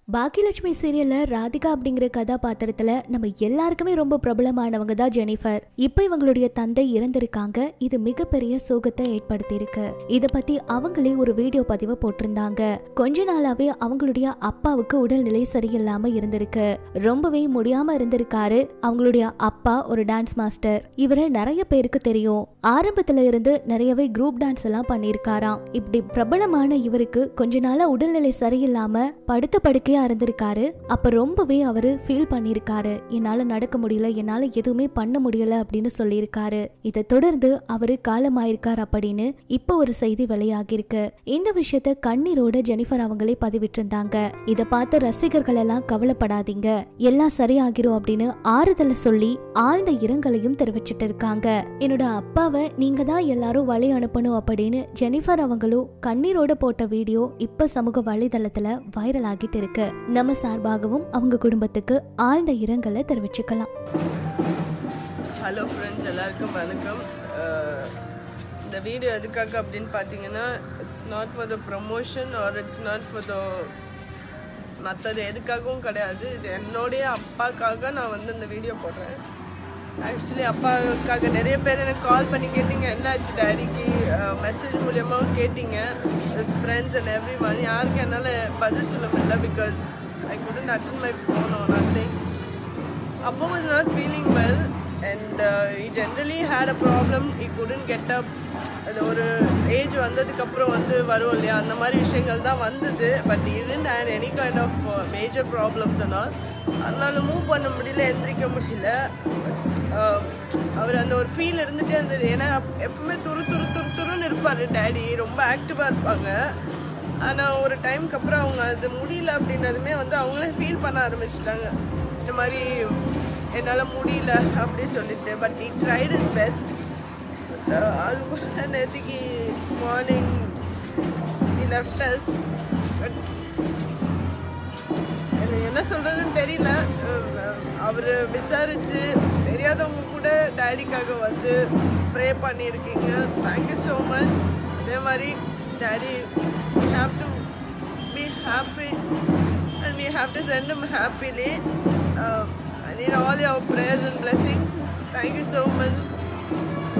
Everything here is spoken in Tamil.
பாக்கியலட்சுமி சீரியல்ல ராதிகா அப்படிங்கிற கதாபாத்திரத்துல நம்ம எல்லாருக்குமே ரொம்ப பிரபலமானவங்க தான் ஜெனிஃபர் இப்ப இவங்களுடைய தந்தை இறந்திருக்காங்க இது மிகப்பெரிய சோகத்தை ஏற்படுத்தியிருக்கு இத பத்தி அவங்களே ஒரு வீடியோ பதிவு போட்டிருந்தாங்க கொஞ்ச நாளாவே அவங்களுடைய அப்பாவுக்கு உடல்நிலை சரியில்லாம இருந்திருக்கு ரொம்பவே முடியாம இருந்திருக்காரு அவங்களுடைய அப்பா ஒரு டான்ஸ் மாஸ்டர் இவரை நிறைய பேருக்கு தெரியும் ஆரம்பத்துல இருந்து நிறையவே குரூப் டான்ஸ் எல்லாம் பண்ணியிருக்காராம் இப்படி பிரபலமான இவருக்கு கொஞ்ச நாளா உடல்நிலை சரியில்லாம படுத்த படுக்கையா இருந்திருக்காரு அப்ப ரொம்பவே அவரு ஃபீல் பண்ணியிருக்காரு என்னால நடக்க முடியல என்னால எதுவுமே பண்ண முடியல அப்படின்னு சொல்லியிருக்காரு இதை தொடர்ந்து அவரு காலமாயிருக்கார் அப்படின்னு இப்ப ஒரு செய்தி வெளியாகிருக்கு இந்த விஷயத்த கண்ணீரோட ஜெனிஃபர் அவங்களே பதிவிட்டிருந்தாங்க இத பார்த்து ரசிகர்கள் எல்லாம் கவலைப்படாதீங்க எல்லாம் சரியாகிரும் அப்படின்னு ஆறுதலை சொல்லி ஆழ்ந்த இரங்கலையும் தெரிவிச்சிட்டு இருக்காங்க என்னோட அப்பாவை நீங்க தான் எல்லாரும் வழி அனுப்பணும் அப்படின்னு ஜெனிஃபர் அவங்களும் கண்ணீரோட போட்ட வீடியோ இப்ப சமூக வலைதளத்துல வைரல் ஆகிட்டு இருக்கு நம்ம சார்பாகவும் அவங்க குடும்பத்துக்கு ஆழ்ந்த இரங்கலை தெரிவிச்சுக்கலாம் ஹலோ ஃப்ரெண்ட்ஸ் எல்லாருக்கும் வணக்கம் அஹ், இந்த வீடியோ எதுக்காக அப்படின்னு பார்த்தீங்கன்னா it's not for the promotion or it's not for the மற்றது எதுக்காகவும் கிடையாது இது என்னுடைய அப்பாக்காக நான் வந்து இந்த வீடியோ போடுறேன் ஆக்சுவலி அப்பாவுக்காக நிறைய பேர் எனக்கு கால் பண்ணி கேட்டீங்க என்னாச்சு டேடிக்கு மெசேஜ் மூலியமாக கேட்டீங்க ஃப்ரெண்ட்ஸ் அண்ட் எவ்ரி ஒன் யாருக்கும் என்னால் பதில் சொல்ல முடியல because I couldn't attend my phone or nothing Appa was not feeling well and uh, he generally had a problem. He couldn't get up. அது ஒரு ஏஜ் வந்ததுக்கப்புறம் வந்து வரும் இல்லையா அந்த மாதிரி விஷயங்கள் தான் வந்தது but it hadn't had any kind of major problems ஆனால் அதனால மூவ் பண்ண முடியல எந்திரிக்க முடியல Uh, அவர் அந்த ஒரு ஃபீல் இருந்துகிட்டே இருந்தது ஏன்னா அப்- எப்பவுமே துரு துரு துரு துருன்னு இருப்பார் டேடி ரொம்ப ஆக்டிவாக இருப்பாங்க ஆனால் ஒரு டைம்க்கு அப்புறம் அவங்க அது முடியல அப்படின்னதுமே வந்து அவங்களே ஃபீல் பண்ண ஆரம்பிச்சிட்டாங்க இந்த மாதிரி என்னால் முடியல அப்படி சொல்லிட்டு but he tried his best அது கூட நேற்றுக்கு morning he left us but எனக்கு என்ன சொல்கிறதுன்னு தெரியல அவர் விசாரித்து தெரியாதவங்க கூட டேடிக்காக வந்து ப்ரே பண்ணியிருக்கீங்க தேங்க்யூ ஸோ மச் அதே மாதிரி daddy we have to be happy and we have to send him happily uh, I need all your prayers and blessings thank you so much